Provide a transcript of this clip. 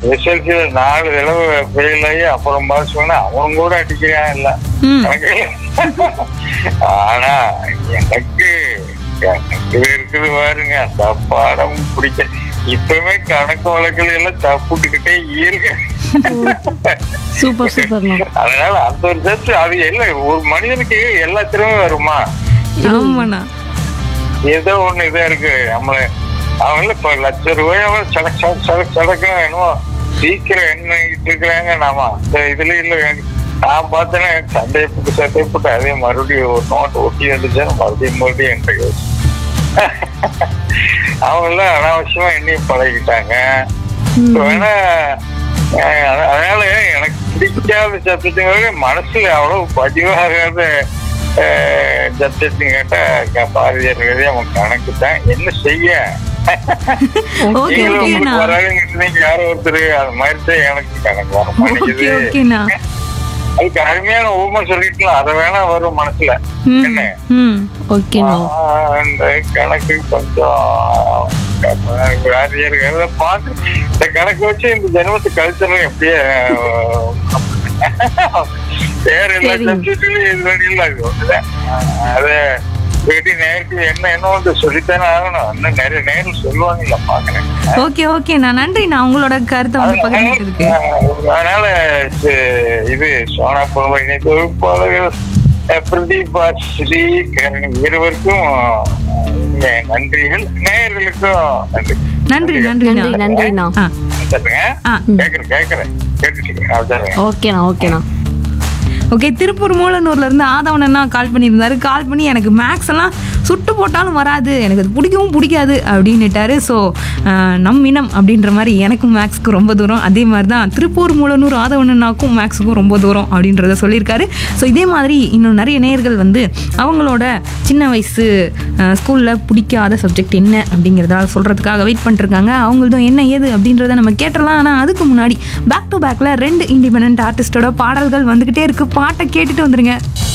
எஸ்எல்சியில நாலு தடவை ஃபெயில் ஆகி அப்புறம் பாஸ் பண்ண அவன் கூட அடிக்கிறான் இல்ல ம் எனக்கு ஆனா எனக்கு எனக்கு இருக்குது பாருங்க அந்த பாடம் பிடிக்க இப்பவே கணக்கு வழக்கில் எல்லாம் தப்புட்டுக்கிட்டே இருக்கு சூப்பர் சூப்பர்ண்ணா அதனால அந்த ஒரு சத்து அது எல்லாம் ஒரு மனிதனுக்கு எல்லா திறமையும் வருமா ஆமாண்ணா ஏதோ ஒண்ணு இதா இருக்கு நம்மள அவங்கள இப்ப லட்ச ரூபாய் அவன் சடக் சடக் சடக் சடக்குன்னு என்னமோ சீக்கிரம் எண்ணிட்டு இருக்கிறாங்க நாம அந்த இதுல இல்ல எனக்கு நான் பார்த்தேன்னா சண்டையை போட்டு சண்டையை போட்டு அதே மறுபடியும் ஒரு நோட்டு ஒட்டி வந்துச்சா மறுபடியும் மறுபடியும் என்கிட்ட யோசி அவங்க எல்லாம் அனாவசியமா எண்ணி பழகிட்டாங்க இப்ப வேணா அஹ், அத- அதனால எனக்கு பிடிக்காத சப்ஜெக்டுங்களே மனசுல அவ்வளவு பதிவாகாத சப்ஜெக்ட் கேட்டா க- பாரதியார் எழுதி அவன் கணக்கு தான் என்ன செய்ய ஓகே நீங்களும் ஓகேண்ணா உங்களுக்கு வராதுன்னு நீங்க யாரோ ஒருத்தர் அது மாதிரி தான் எனக்கு கணக்கு வர ஓகே மாட்டேங்குது ஓகேண்ணா அதுக்கு அருமையான ஊமை சொல்லிக்கலாம் அதை வேணா வரும் மனசுல ம் என்ன ம் ஓகேண்ணா ஆஹ் இந்த கணக்கு கொஞ்சம் வாரியார்கள் பார்த்து இந்த கணக்கு வச்சு இந்த ஜென்மத்து கல்ச்சரும் எப்படியே வேற எல்லா சரிங்க. சப்ஜெக்ட்லயும் இது வழியில் அது ஒண்ணுதான் அது வெடி நேருக்கு என்ன என்ன வந்து சொல்லித்தானே ஆகணும் இன்னும் நிறைய நேரம் சொல்லுவாங்கல்ல பாக்குறேன் ஓகே ஓகேண்ணா நன்றிண்ணா உங்களோட கருத்தை வந்து பகிர்ந்துட்டதுக்கு அதனால இது- இது சோனா புலமை தொகுப்பாளர்கள் அஹ், பிரதீபா ஸ்ரீ கரண் இருவருக்கும் அஹ், நன்றிகள் நேயர்களுக்கும் நன்றி நன்றி நன்றிண்ணா நன்றி நன்றிண்ணா ஆ சரிங்க ஆ கேக்குறேன் கேக்குறேன் கேட்டுட்டு இருக்கேன் சரிங்க ஓகேண்ணா ஓகேண்ணா ஓகே திருப்பூர் மூலனூர்ல இருந்து ஆதவனண்ணா கால் பண்ணியிருந்தாரு கால் பண்ணி எனக்கு மேக்ஸ் எல்லாம் சுட்டு போட்டாலும் வராது எனக்கு அது பிடிக்கவும் பிடிக்காது அப்படின்னுட்டாரு ஸோ நம் இனம் அப்படின்ற மாதிரி எனக்கும் மேக்ஸ்க்கு ரொம்ப தூரம் அதே மாதிரி தான் திருப்பூர் மூலனூர் ஆதவனண்ணாக்கும் மேக்ஸுக்கும் ரொம்ப தூரம் அப்படின்றத சொல்லியிருக்காரு ஸோ இதே மாதிரி இன்னும் நிறைய நேயர்கள் வந்து அவங்களோட சின்ன வயசு ஸ்கூலில் பிடிக்காத சப்ஜெக்ட் என்ன அப்படிங்கிறத சொல்கிறதுக்காக வெயிட் பண்ணிருக்காங்க அவங்களதும் என்ன ஏது அப்படின்றத நம்ம கேட்டுடலாம் ஆனால் அதுக்கு முன்னாடி பேக் டு பேக்கில் ரெண்டு இண்டிபெண்ட் ஆர்டிஸ்டோட பாடல்கள் வந்துக்கிட்டே இருக்கு பாட்டை கேட்டுட்டு வந்துருங்க